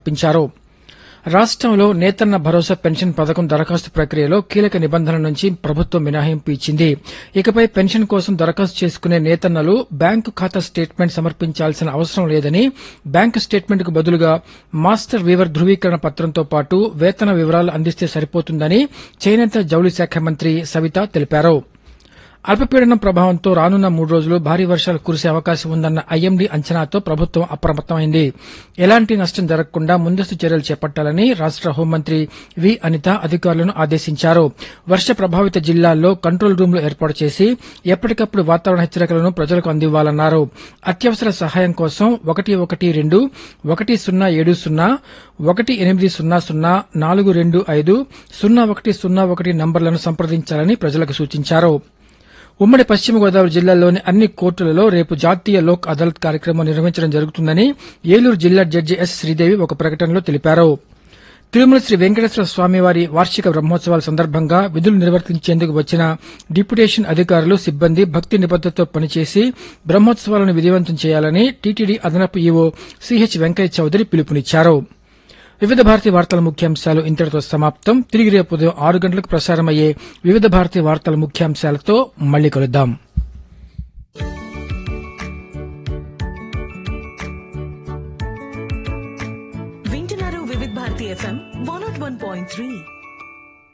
పించారు రాష్ట్రంలో నేతన్న భరోసా పెన్షన్ పథకం దరఖాస్తు ప్రక్రియలో కీలక నిబంధనల నుంచి ప్రభుత్వం మినహాయింపు ఇచ్చింది ఇకపై పెన్షన్ కోసం దరఖాస్తు చేసుకునే నేతన్నలు బ్యాంకు ఖాతా స్టేట్మెంట్ సమర్పించాల్సిన అవసరం లేదని బ్యాంకు స్టేట్మెంట్ కు బదులుగా మాస్టర్ వీవర్ ధృవీకరణ పత్రంతో పాటు వేతన వివరాలు అందిస్తే సరిపోతుందని చేనేత జౌళి శాఖ మంత్రి సవిత తెలిపారు అల్పపీడనం ప్రభావంతో రానున్న మూడు రోజులు భారీ వర్షాలు కురిసే అవకాశం ఉందన్న ఐఎండీ అంచనాతో ప్రభుత్వం అప్రమత్తమైంది ఎలాంటి నష్టం జరగకుండా ముందస్తు చర్యలు చేపట్టాలని రాష్ట హోంమంత్రి వి అనిత అధికారులను ఆదేశించారు వర్ష ప్రభావిత జిల్లాల్లో కంట్రోల్ రూమ్లు ఏర్పాటు చేసి ఎప్పటికప్పుడు వాతావరణ హెచ్చరికలను ప్రజలకు అందివ్వాలన్నారు అత్యవసర సహాయం కోసం ఒకటి ఒకటి రెండు ఒకటి సున్నా ఏడు సున్నా ఒకటి ఎనిమిది సున్నా సున్నా నాలుగు రెండు ఐదు సున్నా ఒకటి సున్నా ఒకటి నంబర్లను సంప్రదించాలని ప్రజలకు సూచించారు ఉమ్మడి పశ్చిమ గోదావరి జిల్లాలోని అన్ని కోర్టులలో రేపు జాతీయ లోక్ అదాలత్ కార్యక్రమం నిర్వహించడం జరుగుతుందని ఏలూరు జిల్లా జడ్జి ఎస్ శ్రీదేవి ఒక ప్రకటనలో తెలిపారు తిరుమల శ్రీ వెంకటేశ్వర స్వామివారి వార్షిక బ్రహ్మోత్సవాల సందర్భంగా విధులు నిర్వర్తించేందుకు వచ్చిన డిప్యుటేషన్ అధికారులు సిబ్బంది భక్తి నిబద్దతతో పనిచేసి బ్రహ్మోత్సవాలను విజయవంతం చేయాలని టీటీడీ అదనపు ఈవో సిహెచ్ వెంకయ్య చౌదరి పిలుపునిచ్చారు వివిధ భారతి వార్తల ముఖ్యాంశాలు ఇంతటితో సమాప్తం తిరిగి రేపు ఉదయం ఆరు గంటలకు ప్రసారమయ్యే వివిధ భారతి వార్తల ముఖ్యాంశాలతో మళ్ళీ కలుద్దాం వింటున్నారు Vividha Bharati FM one nought one point three